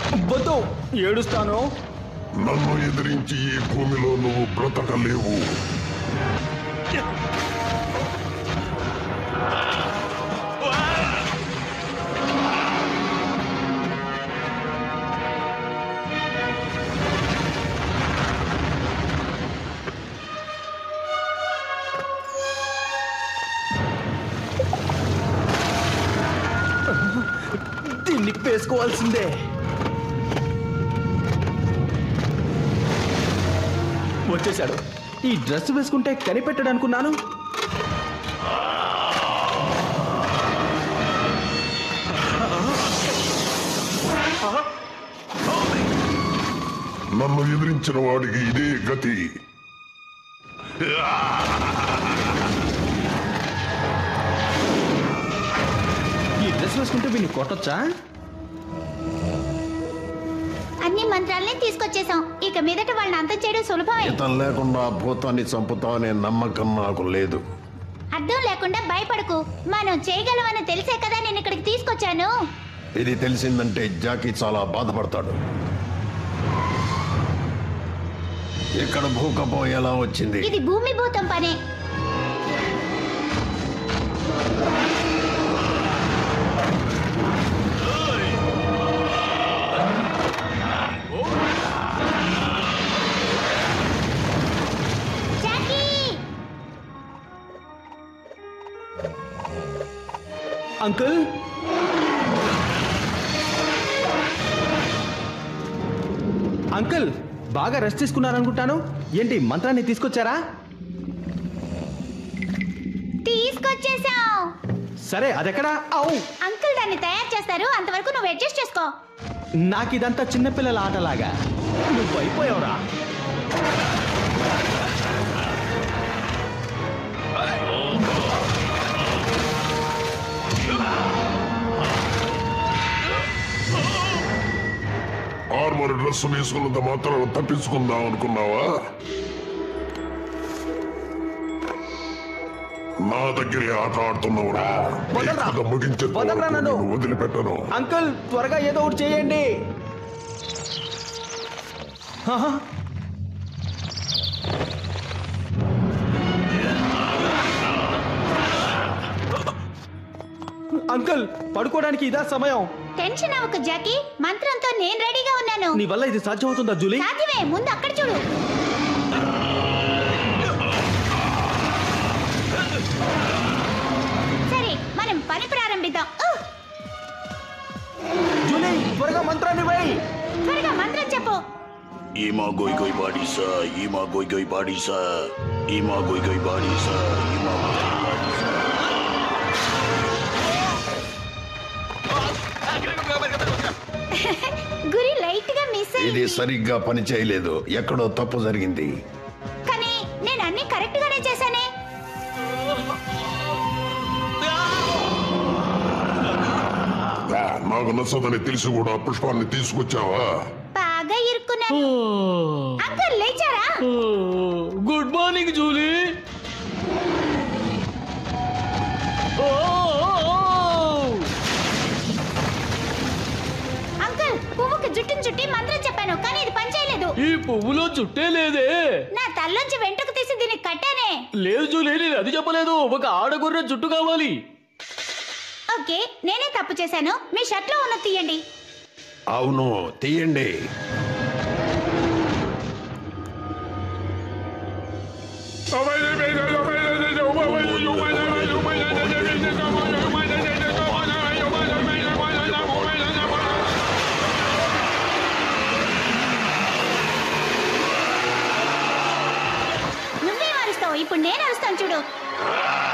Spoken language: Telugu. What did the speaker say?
వద్దు ఏడుస్తాను నన్ను ఎదిరించి ఈ భూమిలో నువ్వు బ్రతకలేవు దీన్ని వేసుకోవాల్సిందే వచ్చేశాడు ఈ డ్రెస్ వేసుకుంటే కనిపెట్టడు అనుకున్నాను నన్ను ఎదిరించిన వాడికి ఇదే గతి ఈ డ్రెస్ వేసుకుంటే వీడిని కొట్టొచ్చా అన్ని మంత్రాలని తీసుకొచ్చేసాం ఇక మీదట వాళ్ళని అంతం చేయడం సులభమే ఇతను లేకుండా ఆ భూతాన్ని చంపుతామనే నమ్మకం నాకు లేదు అర్థం లేకుండా భయపడకు మనం చేయగలమని తెలిసే కదా నేను ఇక్కడికి తీసుకొచ్చాను ఇది తెలిసిందంటే జాకీ చాలా బాధపడతాడు ఇక్కడ భూకంపం ఎలా వచ్చింది ఇది భూమి భూతం పనే జాకీ! అంకుల్ అంకుల్ బాగా రెస్ట్ తీసుకున్నారనుకుంటాను ఏంటి మంత్రాన్ని తీసుకొచ్చారా తీసుకొచ్చేసాం సరే అదెక్కడా అవు అంకుల్ దాన్ని తయారు చేస్తారు అంతవరకు నువ్వు అడ్జస్ట్ చేసుకో నాకు ఇదంతా చిన్నపిల్లల ఆటలాగా నువ్వు అయిపోయావురా ఆర్మర్ డ్రెస్ వేసుకున్నంత మాత్రం తప్పించుకుందాం అనుకున్నావా నా దగ్గరే ఆట ఆడుతున్నావురా వదలరా. ఈ కథ ముగించేంత వదలరా వరకు నన్ను. నిన్ను వదిలిపెట్టను అంకుల్ త్వరగా ఏదో ఒకటి చేయండి హహ. అంకుల్ పడుకోవడానికి ఇదా సమయం టెన్షన్ అవ్వకు జాకీ మంత్రంతో నేను రెడీగా ఉన్నాను నీ వల్ల ఇది సాధ్యమవుతుందా జూలీ సాధ్యమే ముందు అక్కడ చూడు సరే మనం పని ప్రారంభిద్దాం ఉహ్! జూలీ త్వరగా మంత్రాన్ని వేయి త్వరగా మంత్రం చెప్పు Ima goy goy body sa, ima goy goy body sa, ima goy goy body sa, ima goy goy body sa. గురి లైట్ గా మిస్ ఇది అయింది సరిగ్గా పని చేయలేదు ఎక్కడో తప్పు జరిగింది కానీ నేను అన్ని కరెక్ట్ గానే చేశానే ఆ, నాకు నచ్చదని తెలిసి కూడా పుష్పాన్ని తీసుకొచ్చావా బాగా ఇరుక్కున్నాను అంకుల్ లేచారా గుడ్ మార్నింగ్ జూలీ అంకుల్ పువ్వుకి జుట్టును చుట్టి మంత్రం చెప్పాను కానీ ఇది పని చేయలేదు ఈ పువ్వులో చుట్టే లేదే నా తల్లోంచి వెంట్రుకు తీసి దీనికి కట్టానే లేదు జూలీ నేను అది చెప్పలేదు ఒక ఆడగుర్ర జుట్టు కావాలి ఓకే నేనే తప్పు చేశాను మీ షర్ట్ లో ఉన్న తీయండి అవును తీయండి నువ్వే మారుస్తావు ఇప్పుడు నేను అరుస్తాను చూడు